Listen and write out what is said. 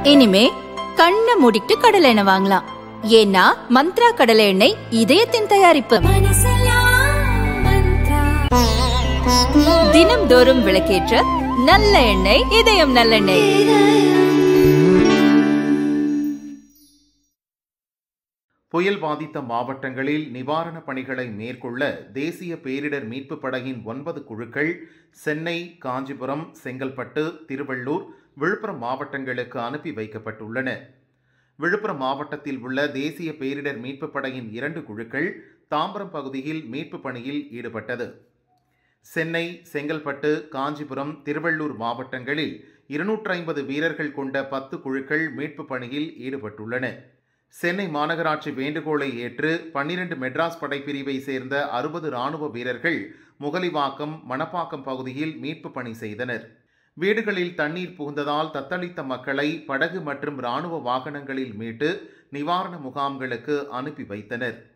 இனிமே கண்ணை மூடிட்டு கடலை எண்ணெய் வாங்கலாம் ஏன்னா மந்த்ரா கடலை எண்ணெய் இதயத்தின் தயாரிப்பு தினம்தோறும் விளக்கேற்ற நல்ல எண்ணெய் இதயம் நல்லெண்ணெய் புயல் பாதித்த மாவட்டங்களில் நிவாரணப் பணிகளை மேற்கொள்ள தேசிய பேரிடர் மீட்புப் படையின் ஒன்பது குழுக்கள் சென்னை காஞ்சிபுரம் செங்கல்பட்டு திருவள்ளூர் விழுப்புரம் மாவட்டங்களுக்கு அனுப்பி வைக்கப்பட்டுள்ளன விழுப்புரம் மாவட்டத்தில் உள்ள தேசிய பேரிடர் மீட்புப் படையின் இரண்டு குழுக்கள் தாம்பரம் பகுதியில் மீட்புப் பணியில் ஈடுபட்டது சென்னை செங்கல்பட்டு காஞ்சிபுரம் திருவள்ளூர் மாவட்டங்களில் இருநூற்றி ஐம்பது வீரர்கள் கொண்ட பத்து குழுக்கள் மீட்புப் பணியில் ஈடுபட்டுள்ளன சென்னை மாநகராட்சி வேண்டுகோளை ஏற்று பன்னிரண்டு மெட்ராஸ் படைப்பிரிவை சேர்ந்த அறுபது ராணுவ வீரர்கள் முகலிவாக்கம் மணப்பாக்கம் பகுதியில் மீட்பு பணி செய்தனர் வீடுகளில் தண்ணீர் புகுந்ததால் தத்தளித்த மக்களை படகு மற்றும் ராணுவ வாகனங்களில் மீட்டு நிவாரண முகாம்களுக்கு அனுப்பி வைத்தனர்